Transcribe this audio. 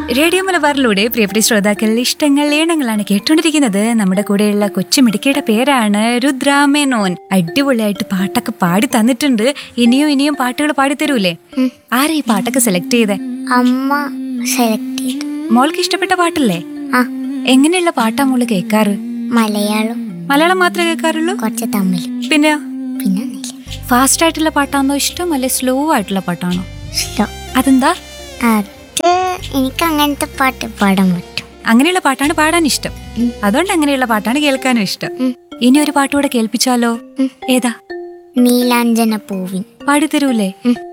Radio മലബാറിലൂടെ പ്രിയപ്പെട്ട ശ്രോതാക്കൾ ഇഷ്ടങ്ങൾ ഏണങ്ങളാണ് കേട്ടുകൊണ്ടിരിക്കുന്നത് നമ്മുടെ കൂടെയുള്ള കൊച്ചുമിടുക്കിയുടെ പേരാണ് രുദ്രാമേനോൻ അടിപൊളിയായിട്ട് പാട്ടൊക്കെ പാടി തന്നിട്ടുണ്ട് ഇനിയും ഇനിയും പാട്ടുകൾ പാടിത്തരൂലേ ആരാ ഈ പാട്ടൊക്കെ സെലക്ട് ചെയ്തേ അമ്മ സെലക്ട് ചെയ്തു മോൾക്ക് ഇഷ്ടപ്പെട്ട പാട്ടല്ലേ ആ എങ്ങനെയുള്ള പാട്ടാ മോള് കേൾക്കാറ് മലയാളം മലയാളം മാത്രമേ കേൾക്കാറുള്ളൂ കുറച്ച് തമിഴ് പിന്നെ പിന്നെ ഒന്നുമില്ല ഫാസ്റ്റ് ആയിട്ടുള്ള പാട്ടാണോ ഇഷ്ടം അല്ലെ സ്ലോ ആയിട്ടുള്ള പാട്ടാണോ ഇഷ്ടം അതെന്താ അത് എനിക്ക് അങ്ങനത്തെ പാട്ട് പാടാൻ പറ്റും അങ്ങനെയുള്ള പാട്ടാണ് പാടാൻ ഇഷ്ടം അതുകൊണ്ട് അങ്ങനെയുള്ള പാട്ടാണ് കേൾക്കാനും ഇഷ്ടം ഇനി ഒരു പാട്ടുകൂടെ കേൾപ്പിച്ചാലോ ഏതാ നീലാഞ്ജന പൂവിൻ പാടിത്തരൂലേ ഉം.